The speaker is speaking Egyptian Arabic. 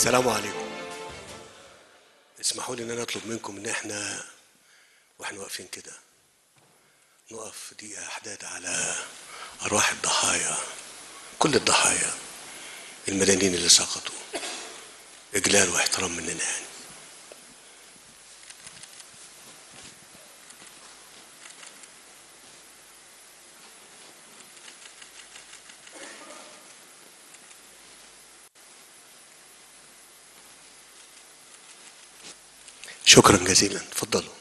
السلام عليكم اسمحوا لي ان انا اطلب منكم ان احنا واحنا واقفين كده نقف دقيقة حداد على ارواح الضحايا كل الضحايا المدنيين اللي سقطوا اجلال واحترام مننا يعني شكرا جزيلا اتفضلوا